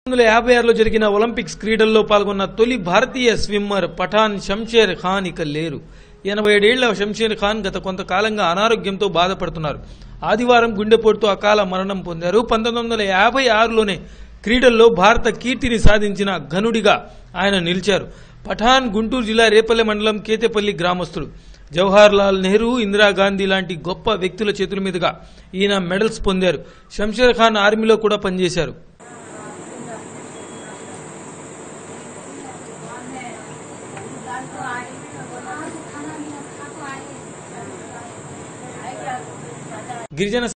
వందల యాభై ఆరులో జరిగిన ఒలింపిక్స్ క్రీడల్లో పాల్గొన్న తొలి భారతీయ స్విమ్మర్ పఠాన్ షంషేర్ ఖాన్ ఇక లేరు ఎనభై ఏడేళ్ల షంషేర్ ఖాన్ గత కొంతకాలంగా అనారోగ్యంతో బాధపడుతున్నారు ఆదివారం గుండెపోటుతో అకాల మరణం పొందారు పంతొమ్మిది వందల యాభై ఆరులోనే క్రీడల్లో భారత కీర్తిని సాధించిన ఘనుడిగా ఆయన నిలిచారు పఠాన్ గుంటూరు జిల్లా రేపల్లె మండలం కేతేపల్లి గ్రామస్తుడు జవహర్ లాల్ నెహ్రూ ఇందిరాగాంధీ లాంటి గొప్ప వ్యక్తుల చేతుల మీదుగా ఈయన మెడల్స్ పొందారు షంషేర్ ఖాన్ ఆర్మీలో కూడా పనిచేశారు గిరిజన